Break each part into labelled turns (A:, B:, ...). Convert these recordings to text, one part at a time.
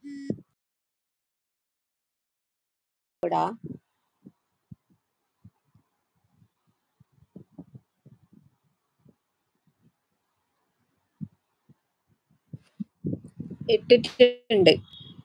A: ടാ ഇട്ടിട്ടുണ്ട്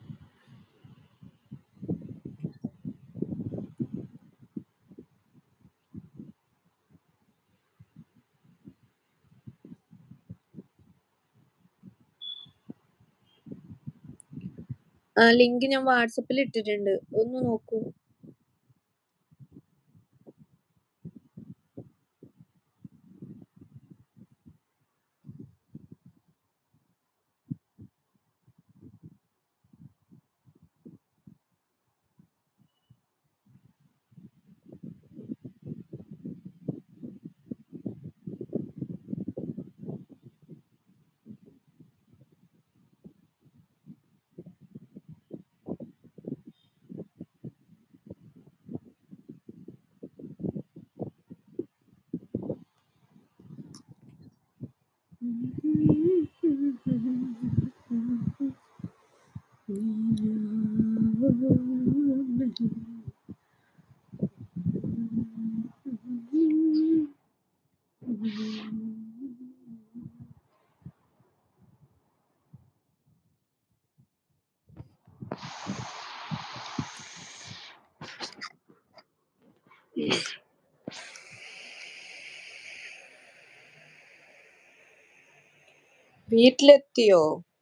A: ആ ലിങ്ക് ഞാൻ വാട്സപ്പിൽ ഇട്ടിട്ടുണ്ട് ഒന്ന് നോക്കൂ വീട്ടിലെത്തിയോ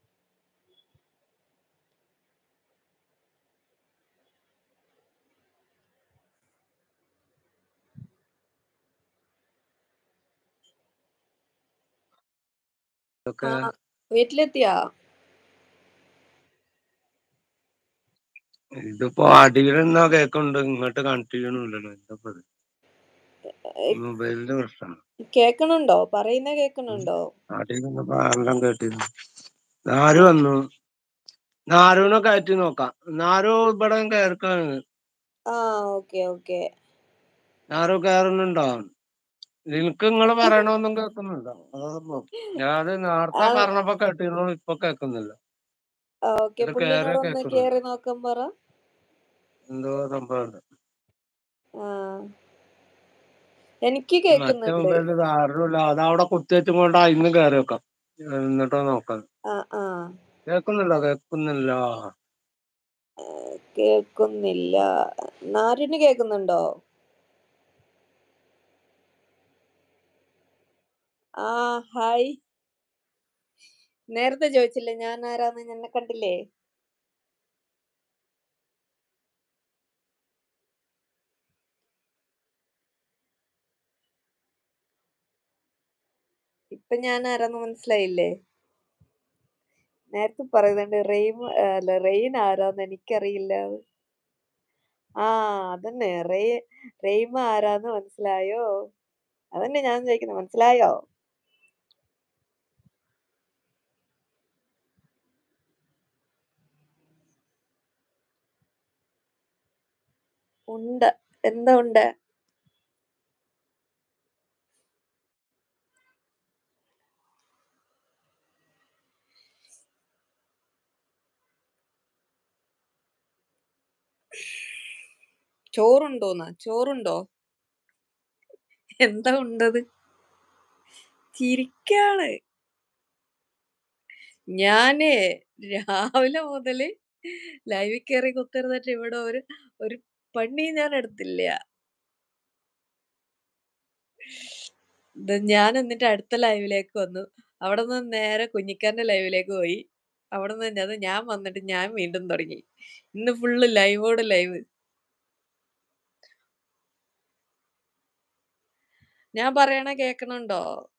B: ഇതൊക്കെ
A: ആ വീട്ടിലെത്തിയാ
B: ഇതിപ്പോ അടിയിലെന്നാ കേക്കുന്നുണ്ട് ഇങ്ങോട്ട് കണക്ട് ചെയ്യണില്ലല്ലോ എന്താ ഇത് മൊബൈലിന്റെ പ്രശ്നമാണ്
A: കേക്കണുണ്ടോ പറയുന്ന കേക്കണുണ്ടോ
B: അടിയിൽ നിന്നപ്പോ എല്ലാം കേട്ടിരുന്നു നാരു വന്നു നാരുവിനെ കയറ്റി നോക്കാം നാരു ഇവിടെ കയറിക്കാണ്
A: ആ ഓക്കെ ഓക്കെ
B: നാരു കയറുന്നുണ്ടോ എനിക്ക് നിങ്ങള് പറയണൊന്നും കേൾക്കുന്നുണ്ടോ അതൊന്നും ഞാൻ നേരത്തെ
A: ആ
B: പറഞ്ഞപ്പോ കേട്ടിരുന്നു ഇപ്പൊ കേൾക്കുന്നില്ല
A: ഓക്കെ
B: ഇത്
A: പുള്ളിനോട്
B: കേറിയ
A: ഒന്ന്
B: കേൾക്കുന്നുണ്ട്
A: കേറി നോക്കാൻ പറ
B: എന്തോ സംഭവം
A: ആ എനിക്ക്
B: മറ്റേ
A: കേക്കുന്നുണ്ട്
B: മൊബൈലിൽ ധാരണയില്ല അത് അവിടെ കുത്തിവെച്ചും കൊണ്ട് ഇന്ന് കയറി വെക്കാം എന്നിട്ടോ നോക്കാം
A: ആ ആ
B: കേൾക്കുന്നില്ല കേൾക്കുന്നില്ല
A: കേൾക്കുന്നില്ല നാരിന് കേക്കുന്നുണ്ടോ ആ ഹായ് നേരത്തെ ചോദിച്ചില്ലേ ഞാൻ ആരാന്ന് എന്നെ കണ്ടില്ലേ ഇപ്പൊ ഞാൻ ആരാന്ന് മനസ്സിലായില്ലേ നേരത്തെ പറയുന്നുണ്ട് റെയിം അല്ല റെയിൻ ആരാന്ന് എനിക്കറിയില്ല ആ അതന്നെ റെയ് റെയിമ ആരാന്ന് മനസ്സിലായോ അതന്നെ ഞാൻ ചോദിക്കുന്നത് മനസ്സിലായോ ഉണ്ട് എന്താ ഉണ്ട് ചോറുണ്ടോന്ന് ചോറുണ്ടോ എന്താ ഉണ്ടത് ചിരിക്കാണ് ഞാന് രാവിലെ മുതല് ലൈവിൽ കയറി കുത്തിരുന്നിട്ട് ഇവിടെ ഒരു ഒരു പണി ഞാൻ എടുത്തില്ല ഇത് ഞാൻ എന്നിട്ട് അടുത്ത ലൈവിലേക്ക് വന്നു അവിടെ നിന്ന് നേരെ കുഞ്ഞിക്കാരന്റെ ലൈവിലേക്ക് പോയി അവിടെ നിന്ന് അത് ഞാൻ വന്നിട്ട് ഞാൻ വീണ്ടും തുടങ്ങി ഇന്ന് ഫുള്ള് ലൈവോട് ലൈവ് ഞാൻ പറയണ കേക്കണുണ്ടോ